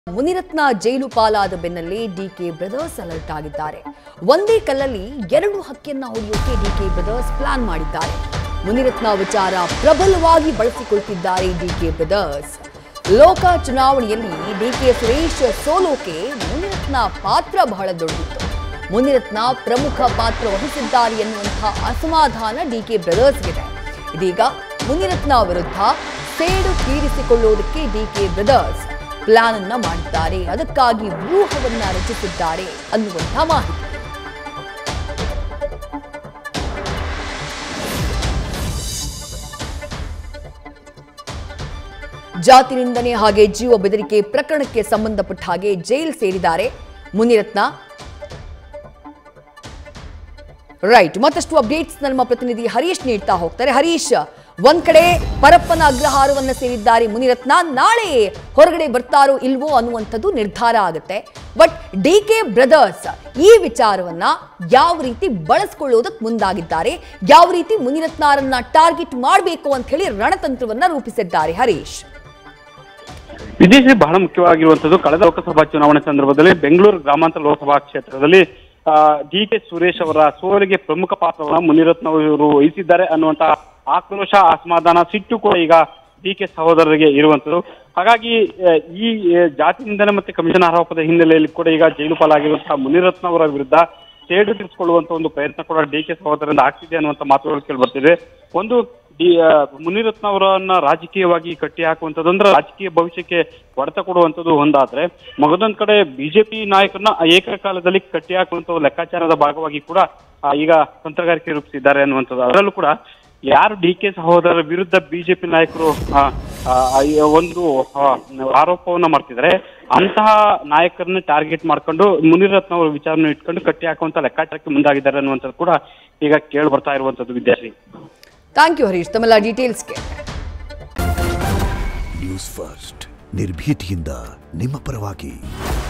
ಮುನಿರತ್ನ ಜೈಲು ಪಾಲಾದ ಬೆನ್ನಲ್ಲೇ DK brothers alert ಆಗಿದ್ದಾರೆ ಒಂದೇ ಕಲ್ಲಲ್ಲಿ ಎರಡು ಹಕ್ಕಿಯನ್ನ ಹೊಡೆಯೋಕೆ ಡಿಕೆ ಬ್ರದರ್ಸ್ ಪ್ಲಾನ್ ಮಾಡಿದ್ದಾರೆ ಮುನಿರತ್ನ ವಿಚಾರ ಪ್ರಬಲವಾಗಿ ಬಳಸಿಕೊಳ್ತಿದ್ದಾರೆ ಡಿಕೆ ಬ್ರದರ್ಸ್ ಲೋಕ ಚುನಾವಣೆಯಲ್ಲಿ ಡಿಕೆ ಸುರೇಶ್ ಸೋಲೋಕೆ ಮುನಿರತ್ನ ಪಾತ್ರ ಬಹಳ ದೊಡ್ಡದಿತ್ತು ಮುನಿರತ್ನ ಪ್ರಮುಖ ಪಾತ್ರ ವಹಿಸಿದ್ದಾರೆ ಎನ್ನುವಂತಹ ಅಸಮಾಧಾನ ಡಿಕೆ ಬ್ರದರ್ಸ್ಗಿದೆ ಇದೀಗ ಮುನಿರತ್ನ ವಿರುದ್ಧ ಸೇಡು ತೀರಿಸಿಕೊಳ್ಳುವುದಕ್ಕೆ ಡಿಕೆ ಬ್ರದರ್ಸ್ ಪ್ಲಾನ್ ಅನ್ನ ಮಾಡಿದ್ದಾರೆ ಅದಕ್ಕಾಗಿ ವ್ಯೂಹವನ್ನ ರಚಿಸಿದ್ದಾರೆ ಅನ್ನುವಂಥ ಮಾಹಿತಿ ಜಾತಿ ನಿಂದನೆ ಹಾಗೆ ಜೀವ ಬೆದರಿಕೆ ಪ್ರಕರಣಕ್ಕೆ ಸಂಬಂಧಪಟ್ಟ ಹಾಗೆ ಜೈಲ್ ಸೇರಿದ್ದಾರೆ ಮುನಿರತ್ನ ರೈಟ್ ಮತ್ತಷ್ಟು ಅಪ್ಡೇಟ್ಸ್ ನಮ್ಮ ಪ್ರತಿನಿಧಿ ಹರೀಶ್ ನೀಡ್ತಾ ಹೋಗ್ತಾರೆ ಹರೀಶ್ ಒಂದ್ ಕಡೆ ಪರಪ್ಪನ ಅಗ್ರಹಾರವನ್ನ ಸೇರಿದ್ದಾರೆ ಮುನಿರತ್ನ ನಾಳೆ ಹೊರಗಡೆ ಬರ್ತಾರೋ ಇಲ್ವೋ ಅನ್ನುವಂಥದ್ದು ನಿರ್ಧಾರ ಆಗುತ್ತೆ ಬಟ್ ಡಿ ಕೆ ಬ್ರದರ್ಸ್ ಈ ವಿಚಾರವನ್ನ ಯಾವ ರೀತಿ ಬಳಸ್ಕೊಳ್ಳೋದಕ್ಕೆ ಮುಂದಾಗಿದ್ದಾರೆ ಯಾವ ರೀತಿ ಮುನಿರತ್ನಾರನ್ನ ಟಾರ್ಗೆಟ್ ಮಾಡಬೇಕು ಅಂತ ಹೇಳಿ ರಣತಂತ್ರವನ್ನ ರೂಪಿಸಿದ್ದಾರೆ ಹರೀಶ್ ವಿದೇಶಿ ಬಹಳ ಮುಖ್ಯವಾಗಿರುವಂತದ್ದು ಕಳೆದ ಲೋಕಸಭಾ ಚುನಾವಣೆ ಸಂದರ್ಭದಲ್ಲಿ ಬೆಂಗಳೂರು ಗ್ರಾಮಾಂತರ ಲೋಕಸಭಾ ಕ್ಷೇತ್ರದಲ್ಲಿ ಡಿ ಕೆ ಸುರೇಶ್ ಅವರ ಸೋಲಿಗೆ ಪ್ರಮುಖ ಪಾತ್ರವನ್ನ ಮುನಿರತ್ನ ಅವರು ವಹಿಸಿದ್ದಾರೆ ಅನ್ನುವಂತ ಆಕ್ರೋಶ ಅಸಮಾಧಾನ ಸಿಟ್ಟು ಕೂಡ ಈಗ ಡಿ ಕೆ ಸಹೋದರರಿಗೆ ಇರುವಂತದ್ದು ಹಾಗಾಗಿ ಆ, ಈ ಆ, ಜಾತಿ ನಿಂದನೆ ಮತ್ತೆ ಕಮಿಷನ್ ಆರೋಪದ ಹಿನ್ನೆಲೆಯಲ್ಲಿ ಕೂಡ ಈಗ ಜೈಲು ಪಾಲಾಗಿರುವಂತಹ ಮುನಿರತ್ನ ಅವರ ವಿರುದ್ಧ ಸೇಡು ತೀರಿಸಿಕೊಳ್ಳುವಂತ ಒಂದು ಪ್ರಯತ್ನ ಕೂಡ ಡಿ ಕೆ ಸಹೋದರರಿಂದ ಆಗ್ತಿದೆ ಅನ್ನುವಂತ ಮಾತುಗಳು ಕೇಳಿ ಬರ್ತಿದೆ ಒಂದು ಡಿ ಆ, ಮುನಿರತ್ನ ಅವರನ್ನ ರಾಜಕೀಯವಾಗಿ ಕಟ್ಟಿ ಹಾಕುವಂಥದ್ದು ಅಂದ್ರೆ ರಾಜಕೀಯ ಭವಿಷ್ಯಕ್ಕೆ ಹೊಡೆತ ಕೊಡುವಂಥದ್ದು ಒಂದಾದ್ರೆ ಮಗದೊಂದ್ ಕಡೆ ಬಿಜೆಪಿ ನಾಯಕರನ್ನ ಏಕಕಾಲದಲ್ಲಿ ಕಟ್ಟಿ ಹಾಕುವಂತ ಲೆಕ್ಕಾಚಾರದ ಭಾಗವಾಗಿ ಕೂಡ ಆ, ಈಗ ತಂತ್ರಗಾರಿಕೆ ರೂಪಿಸಿದ್ದಾರೆ ಅನ್ನುವಂಥದ್ದು ಅದರಲ್ಲೂ ಕೂಡ ಯಾರು ಡಿ ಕೆ ಸಹೋದರರ ವಿರುದ್ಧ ಬಿಜೆಪಿ ನಾಯಕರು ಆ, ಆ, ಈ ಒಂದು ಆ, ಆರೋಪವನ್ನ ಮಾಡ್ತಿದ್ದಾರೆ ಅಂತಹ ನಾಯಕರನ್ನ ಟಾರ್ಗೆಟ್ ಮಾಡ್ಕೊಂಡು ಮುನಿರತ್ನ ಅವರ ವಿಚಾರನ ಇಟ್ಕೊಂಡು ಕಟ್ಟಿ ಹಾಕುವಂತ ಲೆಕ್ಕಾಚಾರಕ್ಕೆ ಮುಂದಾಗಿದ್ದಾರೆ ಅನ್ನುವಂಥದ್ದು ಕೂಡ ಈಗ ಕೇಳಿ ಬರ್ತಾ ಇರುವಂತದ್ದು ವಿದ್ಯಾರ್ಥಿ ಥ್ಯಾಂಕ್ ಯು ಹರೀಶ್ ತಮ್ಮೆಲ್ಲ ಡೀಟೇಲ್ಸ್ಗೆ ನ್ಯೂಸ್ ಫಸ್ಟ್ ನಿರ್ಭೀತಿಯಿಂದ ನಿಮ್ಮ ಪರವಾಗಿ